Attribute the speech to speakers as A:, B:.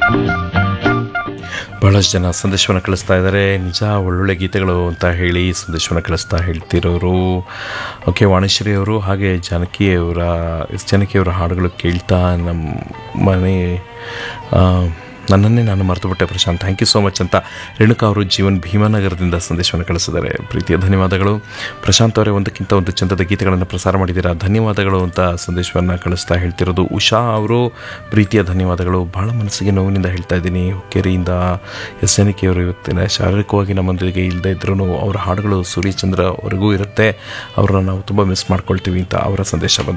A: ಬಹಳಷ್ಟು ಜನ ಸಂದೇಶವನ್ನು ಕಳಿಸ್ತಾ ಇದ್ದಾರೆ ನಿಜ ಒಳ್ಳೊಳ್ಳೆ ಗೀತೆಗಳು ಅಂತ ಹೇಳಿ ಸಂದೇಶವನ್ನು ಕಳಿಸ್ತಾ ಹೇಳ್ತಿರೋರು ಓಕೆ ವಾಣಿಶ್ರೀ ಅವರು ಹಾಗೆ ಜಾನಕಿಯವರ ಎಸ್ ಜಾನಕಿಯವರ ಹಾಡುಗಳು ಕೇಳ್ತಾ ನಮ್ಮ ಮನೆ ಆ, ನನ್ನನ್ನೇ ನಾನು ಮರೆತುಬಿಟ್ಟೆ Prashanth thank you so much ಅಂತ ರೇಣುಕಾ ಅವರು ಜೀವನ್ ಭೀಮಾನಗರದಿಂದ ಸಂದೇಶವನ್ನು ಕಳಿಸಿದ್ದಾರೆ ಪ್ರೀತಿಯ ಧನ್ಯವಾದಗಳು ಪ್ರಶಾಂತ್ ಅವರೇ ಒಂದಕ್ಕಿಂತ ಒಂದು ಚಂದದ ಗೀತೆಗಳನ್ನು ಪ್ರಸಾರ ಮಾಡಿದ್ದೀರಾ ಧನ್ಯವಾದಗಳು ಅಂತ ಸಂದೇಶವನ್ನು ಕಳಿಸ್ತಾ ಹೇಳ್ತಿರೋದು ಉಷಾ ಅವರು ಪ್ರೀತಿಯ ಧನ್ಯವಾದಗಳು ಭಾಳ ಮನಸ್ಸಿಗೆ ನೋವಿನಿಂದ ಹೇಳ್ತಾ ಇದ್ದೀನಿ ಹುಕ್ಕೇರಿಯಿಂದ ಎಸ್ ಅವರು ಇವತ್ತಿನ ಶಾರೀರಿಕವಾಗಿ ನಮ್ಮೊಂದಿಗೆ ಇಲ್ಲದೆ ಇದ್ರೂ ಅವರ ಹಾಡುಗಳು ಸೂರ್ಯಚಂದ್ರ ಅವರಿಗೂ ಇರುತ್ತೆ ಅವರನ್ನು ನಾವು ತುಂಬ ಮಿಸ್ ಮಾಡ್ಕೊಳ್ತೀವಿ ಅಂತ ಅವರ ಸಂದೇಶ ಬಂದಿದೆ